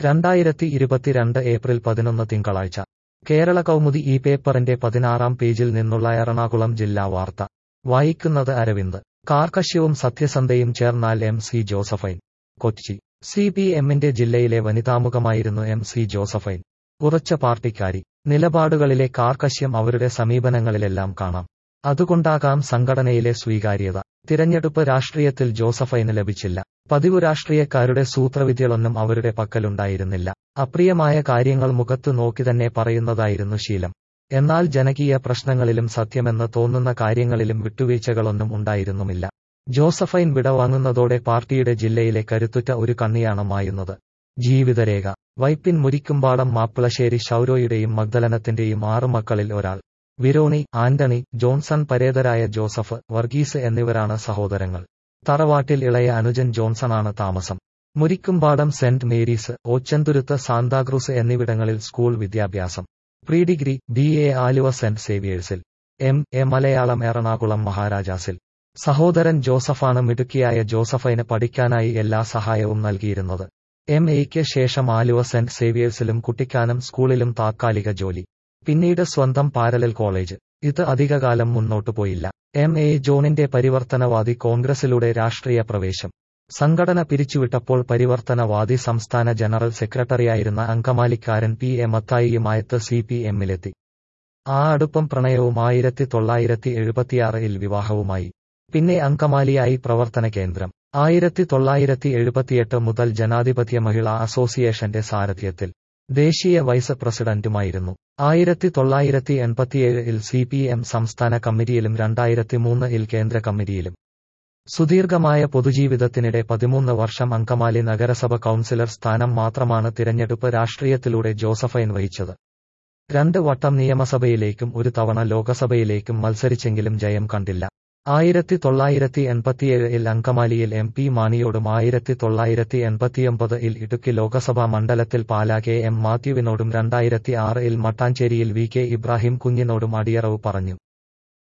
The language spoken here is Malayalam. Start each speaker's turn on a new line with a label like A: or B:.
A: രണ്ടായിരത്തി ഇരുപത്തിരണ്ട് ഏപ്രിൽ പതിനൊന്ന് തിങ്കളാഴ്ച കേരള കൗമുദി ഈ പേപ്പറിന്റെ പതിനാറാം പേജിൽ നിന്നുള്ള എറണാകുളം ജില്ലാ വാർത്ത വായിക്കുന്നത് അരവിന്ദ് കാർക്കശ്യവും സത്യസന്ധയും ചേർന്നാൽ M C Josephine Kochi C P എമ്മിന്റെ ജില്ലയിലെ വനിതാമുഖമായിരുന്നു എം സി ജോസഫൈൻ ഉറച്ച പാർട്ടിക്കാരി നിലപാടുകളിലെ കാർക്കശ്യം അവരുടെ സമീപനങ്ങളിലെല്ലാം കാണാം അതുകൊണ്ടാകാം സംഘടനയിലെ സ്വീകാര്യത തിരഞ്ഞെടുപ്പ് രാഷ്ട്രീയത്തിൽ ജോസഫൈന് ലഭിച്ചില്ല പതിവു രാഷ്ട്രീയക്കാരുടെ സൂത്രവിദ്യകളൊന്നും അവരുടെ പക്കലുണ്ടായിരുന്നില്ല അപ്രിയമായ കാര്യങ്ങൾ മുഖത്തു നോക്കി തന്നെ പറയുന്നതായിരുന്നു ശീലം എന്നാൽ ജനകീയ പ്രശ്നങ്ങളിലും സത്യമെന്ന് തോന്നുന്ന കാര്യങ്ങളിലും വിട്ടുവീഴ്ചകളൊന്നും ഉണ്ടായിരുന്നുമില്ല ജോസഫൈൻ വിടവാങ്ങുന്നതോടെ പാർട്ടിയുടെ ജില്ലയിലെ കരുത്തുറ്റ ഒരു കണ്ണിയാണ് മായുന്നത് ജീവിതരേഖ വൈപ്പിൻ മുരിക്കുംപാടം മാപ്പിളശ്ശേരി ഷൌരോയുടെയും മഗ്ദലനത്തിന്റെയും ആറു മക്കളിൽ ഒരാൾ വിരോണി ആന്റണി ജോൺസൺ പരേതരായ ജോസഫ് വർഗീസ് എന്നിവരാണ് സഹോദരങ്ങൾ തറവാട്ടിൽ ഇളയ അനുജൻ ജോൺസണാണ് താമസം Murikkumpadam saint Mary's Ochanthuruth Santa Cruz എന്നിവിടങ്ങളിൽ സ്കൂൾ വിദ്യാഭ്യാസം pre degree B A Aluva saint സേവിയേഴ്സിൽ എം എ മലയാളം എറണാകുളം മഹാരാജാസിൽ സഹോദരൻ ജോസഫാണ് മിടുക്കിയായ ജോസഫൈന് പഠിക്കാനായി എല്ലാ സഹായവും നൽകിയിരുന്നത് എം എയ്ക്ക് ശേഷം ആലുവ സെന്റ് സേവിയേഴ്സിലും കുട്ടിക്കാനം സ്കൂളിലും താത്കാലിക ജോലി പിന്നീട് സ്വന്തം പാരലൽ കോളേജ് ഇത് അധികകാലം മുന്നോട്ടു പോയില്ല എം എ ജോണിന്റെ പരിവർത്തനവാദി കോൺഗ്രസിലൂടെ രാഷ്ട്രീയ പ്രവേശം സംഘടന പിരിച്ചുവിട്ടപ്പോൾ പരിവർത്തനവാദി സംസ്ഥാന ജനറൽ സെക്രട്ടറിയായിരുന്ന അങ്കമാലിക്കാരൻ പി എ മത്തായിയുമായത്ത് സി പി എമ്മിലെത്തി ആ അടുപ്പം പ്രണയവും ആയിരത്തി തൊള്ളായിരത്തി എഴുപത്തിയാറിൽ വിവാഹവുമായി പിന്നെ അങ്കമാലിയായി പ്രവർത്തന കേന്ദ്രം ആയിരത്തി തൊള്ളായിരത്തി എഴുപത്തിയെട്ട് മുതൽ ജനാധിപത്യ മഹിളാ അസോസിയേഷന്റെ സാരഥ്യത്തിൽ ദേശീയ വൈസ് പ്രസിഡന്റുമായിരുന്നു ആയിരത്തി തൊള്ളായിരത്തി എൺപത്തിയേഴിൽ സി പി എം സംസ്ഥാന കമ്മിറ്റിയിലും രണ്ടായിരത്തി മൂന്നിൽ കേന്ദ്ര കമ്മിറ്റിയിലും സുദീർഘമായ പൊതുജീവിതത്തിനിടെ പതിമൂന്ന് വർഷം അങ്കമാലി നഗരസഭ കൌൺസിലർ സ്ഥാനം മാത്രമാണ് തിരഞ്ഞെടുപ്പ് രാഷ്ട്രീയത്തിലൂടെ ജോസഫൈൻ വഹിച്ചത് രണ്ട് വട്ടം നിയമസഭയിലേക്കും ഒരു തവണ ലോകസഭയിലേക്കും മത്സരിച്ചെങ്കിലും ജയം കണ്ടില്ല ആയിരത്തി തൊള്ളായിരത്തി എൺപത്തിയേഴിൽ അങ്കമാലിയിൽ എം പി മാണിയോടും ആയിരത്തി തൊള്ളായിരത്തി എൺപത്തിയൊമ്പതിൽ ഇടുക്കി ലോകസഭാ മണ്ഡലത്തിൽ പാലാ കെ എം മാത്യുവിനോടും രണ്ടായിരത്തി ആറിൽ മട്ടാഞ്ചേരിയിൽ വി കെ ഇബ്രാഹിം കുഞ്ഞിനോടും അടിയറവ് പറഞ്ഞു